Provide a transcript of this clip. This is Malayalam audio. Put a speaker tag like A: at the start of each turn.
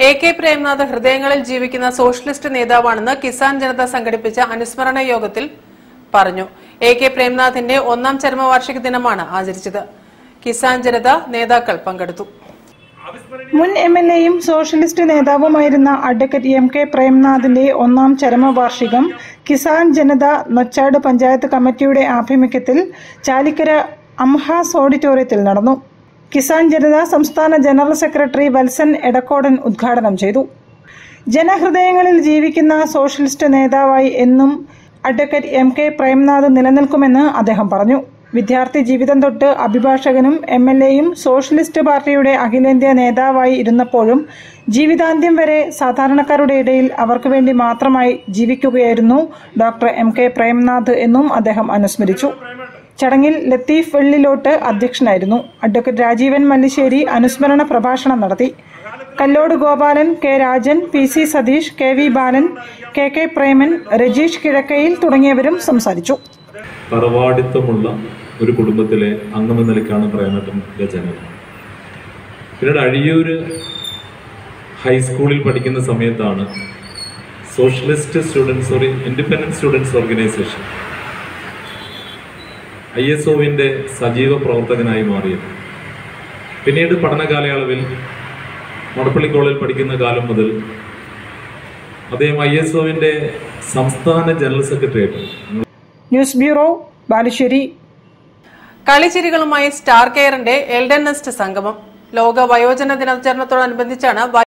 A: എ കെ പ്രേംനാഥ് ഹൃദയങ്ങളിൽ ജീവിക്കുന്ന സോഷ്യലിസ്റ്റ് നേതാവാണെന്ന് കിസാൻ ജനത സംഘടിപ്പിച്ച അനുസ്മരണ യോഗത്തിൽ പറഞ്ഞു എ കെ പ്രേംനാഥിന്റെ ഒന്നാം ചരമവാർഷിക ദിനമാണ് ആചരിച്ചത് കിസാൻ ജനത നേതാക്കൾ പങ്കെടുത്തു
B: മുൻ എം എൽ എയും സോഷ്യലിസ്റ്റ് നേതാവുമായിരുന്ന അഡ്വക്കേറ്റ് എം കെ പ്രേംനാഥിന്റെ ഒന്നാം ചരമവാർഷികം കിസാൻ ജനത നൊച്ചാട് പഞ്ചായത്ത് കമ്മിറ്റിയുടെ ആഭിമുഖ്യത്തിൽ ചാലിക്കര അംഹാസ് ഓഡിറ്റോറിയത്തിൽ നടന്നു കിസാൻ ജനത സംസ്ഥാന ജനറൽ സെക്രട്ടറി വത്സൻ എടക്കോടൻ ഉദ്ഘാടനം ചെയ്തു ജനഹൃദയങ്ങളിൽ ജീവിക്കുന്ന സോഷ്യലിസ്റ്റ് നേതാവായി എന്നും അഡ്വക്കേറ്റ് എം കെ പ്രേംനാഥ് നിലനിൽക്കുമെന്ന് അദ്ദേഹം പറഞ്ഞു വിദ്യാർത്ഥി ജീവിതം തൊട്ട് അഭിഭാഷകനും എം എൽ എയും സോഷ്യലിസ്റ്റ് പാർട്ടിയുടെ അഖിലേന്ത്യാ നേതാവായി ഇരുന്നപ്പോഴും ജീവിതാന്ത്യം വരെ സാധാരണക്കാരുടെ ഇടയിൽ അവർക്ക് വേണ്ടി മാത്രമായി ജീവിക്കുകയായിരുന്നു ഡോക്ടർ എം കെ പ്രേംനാഥ് എന്നും അദ്ദേഹം അനുസ്മരിച്ചു ചടങ്ങിൽ ലത്തീഫ് വെള്ളിലോട്ട് അധ്യക്ഷനായിരുന്നു അഡ്വക്കേറ്റ് രാജീവൻ മല്ലിശ്ശേരി അനുസ്മരണ പ്രഭാഷണം നടത്തി Kallode Gopalan K Rajan P C Satheesh K V Balan K K Preman Rajeesh Kizhakkayil തുടങ്ങിയവരും സംസാരിച്ചു
C: തറവാടിത്തമുള്ള ഒരു കുടുംബത്തിലെ അംഗമെന്ന നിലയ്ക്കാണ് പ്രേമട്ടൻ്റെ ജനനം പിന്നീട് അഴിയൂര് ഹൈസ്കൂളിൽ പഠിക്കുന്ന സമയത്താണ് socialist students sorry independent students organisation I S ഒവിൻ്റെ സജീവ പ്രവർത്തകനായി മാറിയത് പിന്നീട് പഠന കാലയളവിൽ മടപ്പള്ളി കോളേജിൽ പഠിക്കുന്ന കാലം മുതൽ അദ്ദേഹം ഐ എസ് ഒവിൻ്റെ സംസ്ഥാന ജനറൽ സെക്രട്ടറി ആയിട്ട്
B: ന്യൂസ് ബ്യൂറോ ബാലുശ്ശേരി
A: കളിച്ചിരികളുമായി സ്റ്റാർ കെയറിന്റെ എൽഡൻ നെസ്റ്റ് സംഗമം ലോക വയോജന ദിനാചരണത്തോടനുബന്ധിച്ചാണ്